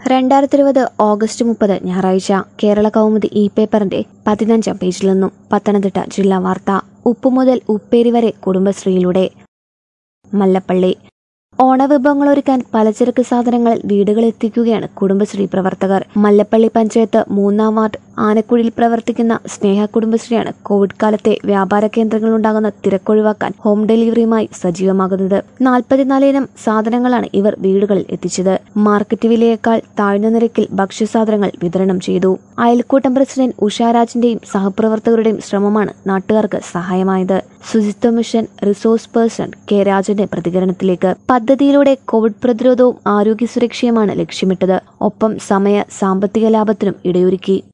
രണ്ടായിരത്തി ഇരുപത് ഓഗസ്റ്റ് മുപ്പത് ഞായറാഴ്ച കേരള കൗമുദി ഇ പേപ്പറിന്റെ പതിനഞ്ചാം പേജിൽ നിന്നും പത്തനംതിട്ട ജില്ലാ വാർത്ത ഉപ്പു മുതൽ ഉപ്പേരി വരെ കുടുംബശ്രീയിലൂടെ മല്ലപ്പള്ളി ഓണവിഭവങ്ങൾ ഒരുക്കാൻ പലചരക്ക് സാധനങ്ങൾ വീടുകളെത്തിക്കുകയാണ് കുടുംബശ്രീ പ്രവർത്തകർ മല്ലപ്പള്ളി പഞ്ചായത്ത് മൂന്നാം വാർഡ് ആനക്കുഴിയിൽ പ്രവർത്തിക്കുന്ന സ്നേഹ കുടുംബശ്രീയാണ് കോവിഡ് കാലത്തെ വ്യാപാര കേന്ദ്രങ്ങളിലുണ്ടാകുന്ന തിരക്കൊഴിവാക്കാൻ ഹോം ഡെലിവറിയുമായി സജീവമാകുന്നത് നാൽപ്പത്തിനാല് ഇനം സാധനങ്ങളാണ് ഇവർ വീടുകളിൽ എത്തിച്ചത് മാർക്കറ്റ് വിലയേക്കാൾ താഴ്ന്ന നിരക്കിൽ ഭക്ഷ്യസാധനങ്ങൾ വിതരണം ചെയ്തു അയൽക്കൂട്ടം പ്രസിഡന്റ് ഉഷാരാജിന്റെയും സഹപ്രവർത്തകരുടെയും ശ്രമമാണ് നാട്ടുകാർക്ക് സഹായമായത് ശുചിത്വ മിഷൻ റിസോഴ്സ് പേഴ്സൺ കെ രാജന്റെ പ്രതികരണത്തിലേക്ക് പദ്ധതിയിലൂടെ കോവിഡ് പ്രതിരോധവും ആരോഗ്യ സുരക്ഷയുമാണ് ലക്ഷ്യമിട്ടത് ഒപ്പം സമയ സാമ്പത്തിക ലാഭത്തിനും ഇടയൊരുക്കി